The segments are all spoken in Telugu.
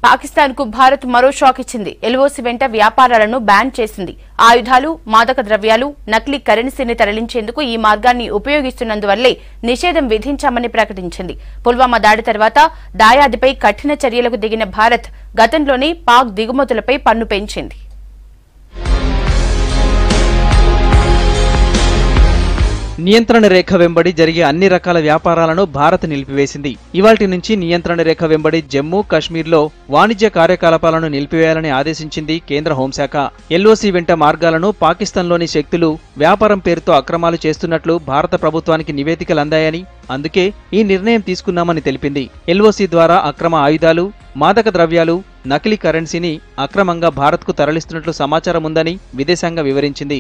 పాకిస్తాన్ కు భారత్ మరో షాక్ ఇచ్చింది ఎల్ఓసి వెంట వ్యాపారాలను బ్యాన్ చేసింది ఆయుధాలు మాదక ద్రవ్యాలు నకిలీ కరెన్సీని తరలించేందుకు ఈ మార్గాన్ని ఉపయోగిస్తున్నందువల్లే నిషేధం విధించామని ప్రకటించింది పుల్వామా దాడి తర్వాత దాయాదిపై కఠిన చర్యలకు దిగిన భారత్ గతంలోనే పాక్ దిగుమతులపై పన్ను పెంచింది నియంత్రణ రేఖ వెంబడి జరిగే అన్ని రకాల వ్యాపారాలను భారత్ నిలిపివేసింది ఇవాల్టి నుంచి నియంత్రణ రేఖ వెంబడి జమ్మూ కాశ్మీర్లో వాణిజ్య కార్యకలాపాలను నిలిపివేయాలని ఆదేశించింది కేంద్ర హోంశాఖ ఎల్ఓసి వెంట మార్గాలను పాకిస్తాన్లోని శక్తులు వ్యాపారం పేరుతో అక్రమాలు చేస్తున్నట్లు భారత ప్రభుత్వానికి నివేదికలు అందాయని అందుకే ఈ నిర్ణయం తీసుకున్నామని తెలిపింది ఎల్ఓసి ద్వారా అక్రమ ఆయుధాలు మాదక ద్రవ్యాలు నకిలీ కరెన్సీని అక్రమంగా భారత్కు తరలిస్తున్నట్లు సమాచారం ఉందని విదేశాంగ వివరించింది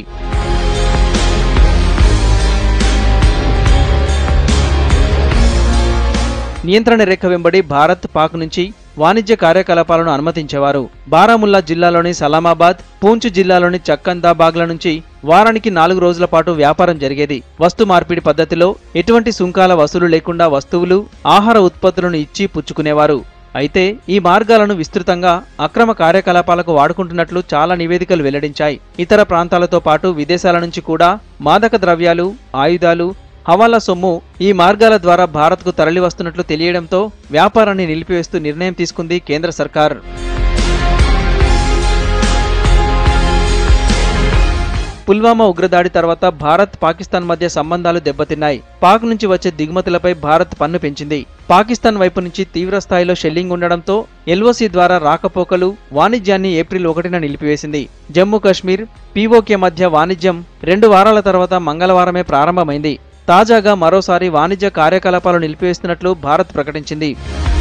నియంత్రణ రేఖ వెంబడి భారత్ పాక్ నుంచి వాణిజ్య కార్యకలాపాలను అనుమతించేవారు బారాముల్లా జిల్లాలోని సలామాబాద్ పూంచ్ జిల్లాలోని చక్కందాబాగ్ల నుంచి వారానికి నాలుగు రోజుల పాటు వ్యాపారం జరిగేది వస్తు మార్పిడి పద్ధతిలో ఎటువంటి సుంకాల వసూలు లేకుండా వస్తువులు ఆహార ఉత్పత్తులను ఇచ్చి పుచ్చుకునేవారు అయితే ఈ మార్గాలను విస్తృతంగా అక్రమ కార్యకలాపాలకు వాడుకుంటున్నట్లు చాలా నివేదికలు వెల్లడించాయి ఇతర ప్రాంతాలతో పాటు విదేశాల నుంచి కూడా మాదక ద్రవ్యాలు ఆయుధాలు హవాలా సొమ్ము ఈ మార్గాల ద్వారా భారత్కు తరలివస్తున్నట్లు తెలియడంతో వ్యాపారాన్ని నిలిపివేస్తూ నిర్ణయం తీసుకుంది కేంద్ర సర్కార్ పుల్వామా ఉగ్రదాడి తర్వాత భారత్ పాకిస్తాన్ మధ్య సంబంధాలు దెబ్బతిన్నాయి పాక్ నుంచి వచ్చే దిగుమతులపై భారత్ పన్ను పెంచింది పాకిస్తాన్ వైపు నుంచి తీవ్ర స్థాయిలో షెల్లింగ్ ఉండడంతో ఎల్ఓసి ద్వారా రాకపోకలు వాణిజ్యాన్ని ఏప్రిల్ ఒకటిన నిలిపివేసింది జమ్మూ కాశ్మీర్ పీఓకే మధ్య వాణిజ్యం రెండు వారాల తర్వాత మంగళవారమే ప్రారంభమైంది తాజాగా మరోసారి వాణిజ్య కార్యకలాపాలు నిలిపివేస్తున్నట్లు భారత్ ప్రకటించింది